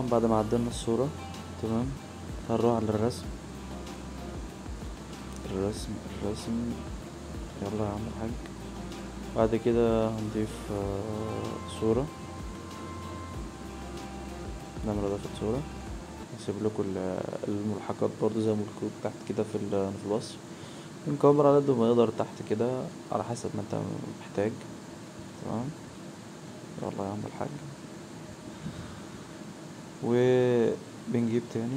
طبعا بعد ما عدلنا الصورة تمام هنروح على الرسم الرسم الرسم يلا يا عم الحاج بعد كده هنضيف آه، صورة نعمل اضافة صورة هسيب لكم ال- الملحقات برضو زي ما قلت تحت كده في ال- في الوصف نكبر على قد ما نقدر تحت كده على حسب ما انت محتاج تمام يلا يا عم الحاج وبنجيب تاني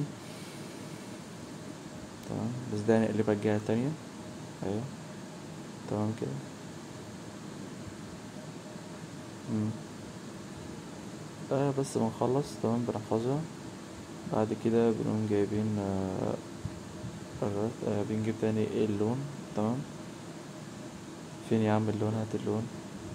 تمام بس ده نقلبها الجهة التانية ايوه تمام كده مم. آه بس ما نخلص تمام بنحفظها بعد كده بنقوم جايبين آه الرف- آه بنجيب تاني اللون تمام فين يا عم اللون هات اللون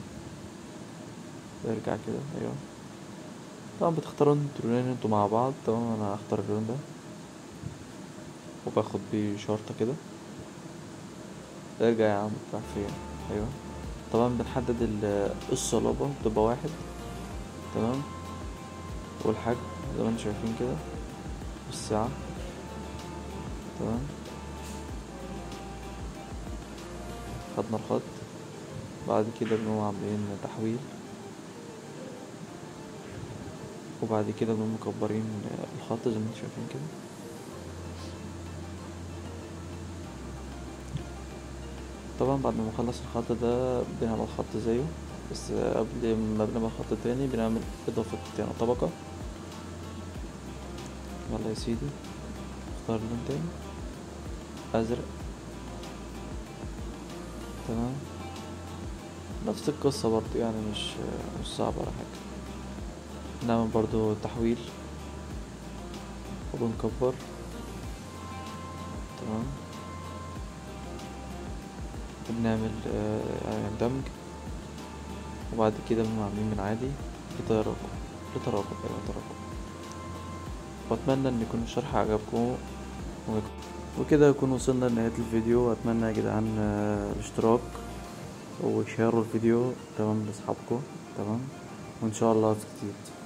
ارجع كده ايوه طبعا بتختاروا انتوا اللونين انتوا مع بعض تمام انا هختار اللون ده وباخد بيه شرطة كده ارجع يا عم راح فين ايوه طبعا بنحدد ال- الصلابة بتبقى واحد تمام والحجم زي ما انتم شايفين كده والساعة تمام خدنا الخط بعد كده بنقوم عاملين تحويل وبعد كده بنقوم مكبرين الخط زي ما انتم شايفين كده طبعا بعد ما نخلص الخط ده بنعمل خط زيه بس قبل ما بنعمل خط تاني بنعمل إضافة يعني طبقة يلا يا سيدي اختار لون تاني أزرق تمام نفس القصة برضو يعني مش مش صعبة ولا حاجة نعمل برضو تحويل وبنكبر تمام بنعمل آه، يعني دمج وبعد كده بنقوم عاملين من عادي لتراكم لتراكم أيوة تراكم وأتمنى إن يكون الشرح عجبكم ويك- وكده يكون وصلنا لنهاية الفيديو وأتمنى يا جدعان آه، الاشتراك وشيروا الفيديو تمام لأصحابكم تمام وإن شاء الله في جديد